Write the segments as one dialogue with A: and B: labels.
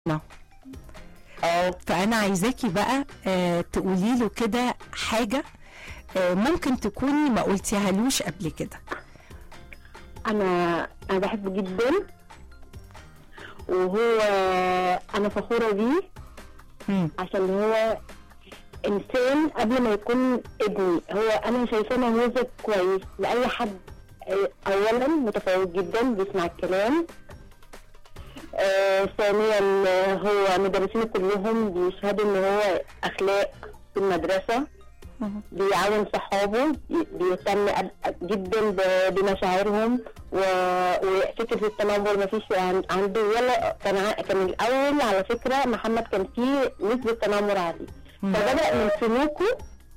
A: اه
B: فانا عايزاكي بقى آه تقولي له كده حاجه آه ممكن تكوني ما قلتيهالوش قبل كده
A: انا انا بحبه جدا وهو انا فخوره بيه
B: مم.
A: عشان هو انسان قبل ما يكون ابني هو انا شايفاه نموذج كويس لاي حد آه، اولا متفوق جدا بيسمع الكلام آه، ثانيا آه، هو مدرسين كلهم بيشهدوا ان هو اخلاق في المدرسه
B: مم.
A: بيعاون صحابه بي- بيهتم أب- جدا ب- بمشاعرهم و- وفكره التنمر ما فيش عن- عنده ولا كان ع- كان الاول على فكره محمد كان فيه نسبه تنمر عليه
B: مم.
A: فبدا من سلوكه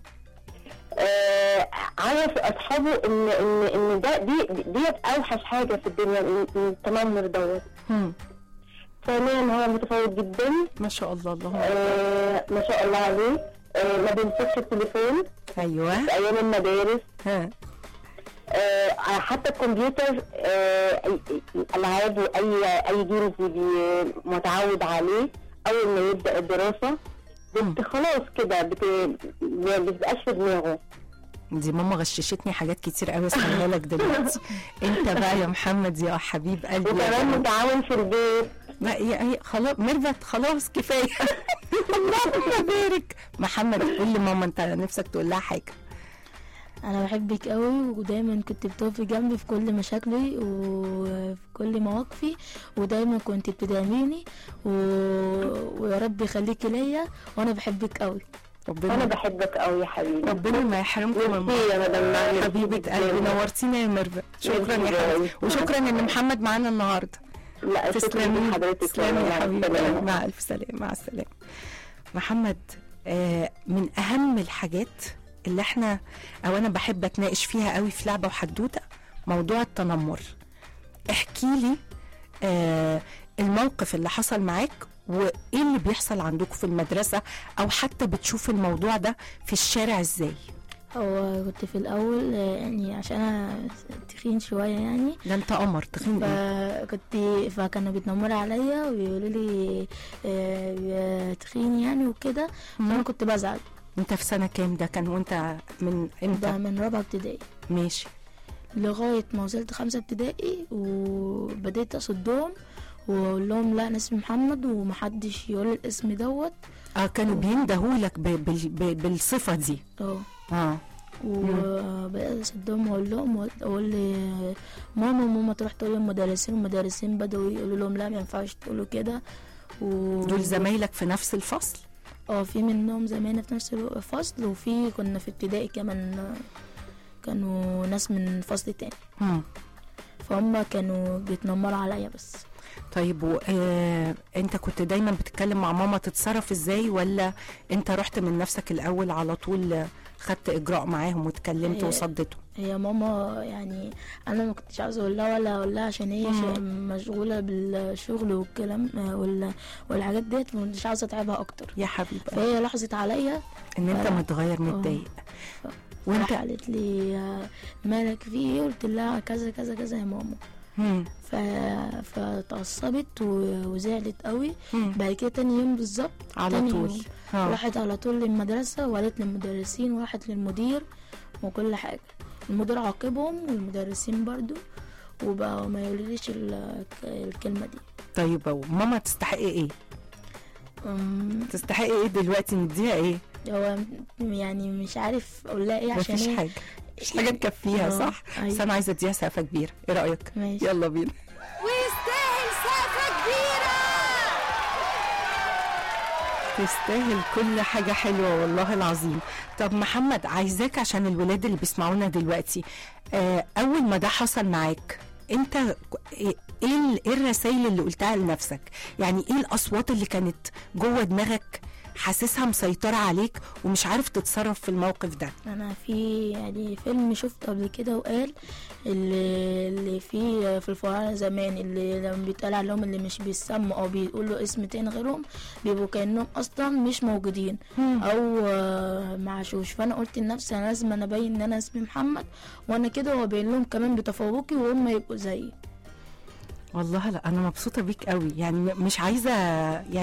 A: آه عرف اصحابه ان ان ان ده دي ديت اوحش حاجه في الدنيا إن- إن التنمر دوت
B: مم.
A: ثانيا هو متفوق جدا
B: ما شاء الله اللهم
A: آه ما شاء الله عليه آه ما بيمسكش التليفون
B: ايوه
A: في ايام المدارس
B: ها
A: آه، حتى الكمبيوتر آه، أي- الالعاب واي اي جيمز بي- متعود عليه اول ما يبدا الدراسه
B: مم.
A: بت خلاص كده بت- ما بتبقاش في دماغه
B: دي ماما غششتني حاجات كتير قوي اسمعها لك دلوقتي انت بقى يا محمد يا حبيب قلبي يا
A: وكمان
B: حبيبي.
A: متعاون في البيت
B: لا هي هي خلاص ميرفت خلاص كفايه اللهم بارك محمد قول لي ماما انت نفسك تقول لها حاجه
C: انا بحبك قوي ودايما كنت بتقفي جنبي في كل مشاكلي وفي كل مواقفي ودايما كنت بتدعميني و... ويا رب يخليكي ليا وانا بحبك قوي
A: انا
B: ربنا
A: بحبك قوي يا حبيبي
B: ربنا ما يحرمكم من
A: ميرسي يا مدام نعمة.
B: حبيبه قلبي نورتينا يا ميرفت شكرا يا
A: ميرسي يا
B: حبيبتي
A: قلبي.
B: وشكرا ان محمد معانا النهارده
A: لا شكرا
B: تسلمي
A: لحضرتك
B: تسلمي يا
A: مع
B: حبيبي
A: السلامة.
B: مع الف سلامه مع السلامه محمد آه من اهم الحاجات اللي احنا او انا بحب اتناقش فيها قوي في لعبه وحدوته موضوع التنمر احكي لي آه الموقف اللي حصل معاك وايه اللي بيحصل عندكم في المدرسه او حتى بتشوف الموضوع ده في الشارع ازاي
C: هو كنت في الاول آه، يعني عشان انا تخين شويه يعني
B: ده انت قمر تخين ايه
C: فكنت فكانوا بيتنمروا عليا ويقولوا لي آه، يا تخين يعني وكده فانا كنت بزعل
B: انت في سنه كام ده كان وانت من
C: ده
B: امتى
C: من رابعه ابتدائي
B: ماشي
C: لغاية ما وصلت خمسة ابتدائي وبديت أصدهم وأقول لهم لا أنا اسمي محمد ومحدش يقول الاسم دوت
B: اه كانوا بيندهولك ب- بال- ب- بالصفه دي
C: اه
B: اه
C: وبدأت أصدهم وأقول لهم وأقول لي ماما ماما تروح تقول للمدرسين والمدرسين بدأوا يقولوا لهم لا ما ينفعش تقولوا كده و...
B: دول زمايلك في نفس الفصل
C: اه في منهم زمايلنا في نفس الفصل وفي كنا في ابتدائي كمان آه، كانوا ناس من فصل تاني
B: مم.
C: فهم كانوا بيتنمروا عليا بس
B: طيب و... آه... انت كنت دايما بتتكلم مع ماما تتصرف ازاي ولا انت رحت من نفسك الاول على طول آه، خدت اجراء معاهم واتكلمت
C: هي-
B: وصدته
C: هي ماما يعني انا ما كنتش عاوزه اقول لها ولا اقول لها عشان هي ش- مشغوله بالشغل والكلام آه، وال- والحاجات ديت مش عاوزه اتعبها اكتر
B: يا حبيبي
C: فهي لاحظت عليا
B: ان انت
C: ف-
B: متغير متضايق
C: وانت
B: وانت
C: قالت لي آه، مالك في ايه قلت لها كذا كذا كذا يا ماما
B: مم.
C: ف... فتعصبت و- وزعلت قوي
B: مم.
C: بعد كده تاني يوم بالظبط
B: على
C: تاني
B: طول
C: يوم
B: اه
C: راحت على طول للمدرسة وقالت للمدرسين وراحت للمدير وكل حاجة المدير عاقبهم والمدرسين برضو وبقوا ما يقوليش ال- الكلمة دي
B: طيب وماما تستحقي ايه
C: أم،
B: تستحقي ايه دلوقتي نديها ايه
C: هو يعني مش عارف اقول لها ايه عشان
B: مفيش
C: هي-
B: حاجه مش حاجه تكفيها
C: آه،
B: صح
C: أيوة.
B: بس انا عايزه اديها سقفه كبيره ايه رايك
C: ماشي
B: يلا بينا
D: ويستاهل سقفة كبيرة
B: تستاهل كل حاجة حلوة والله العظيم طب محمد عايزاك عشان الولاد اللي بيسمعونا دلوقتي آه أول ما ده حصل معاك انت ك- ايه ال- إيه الرسائل اللي قلتها لنفسك يعني ايه الاصوات اللي كانت جوه دماغك حاسسها مسيطرة عليك ومش عارف تتصرف في الموقف ده
C: انا في يعني فيلم شفته قبل كده وقال اللي, اللي في في الفراعنه زمان اللي لما بيتقال عليهم اللي مش بيسموا او بيقولوا اسم تاني غيرهم بيبقوا كانهم اصلا مش موجودين او آه، معشوش فانا قلت لنفسي انا لازم انا ابين ان انا اسمي محمد وانا كده وابين لهم كمان بتفوقي وهم يبقوا زيي
B: والله لا انا مبسوطه بيك قوي يعني م- مش عايزه يعني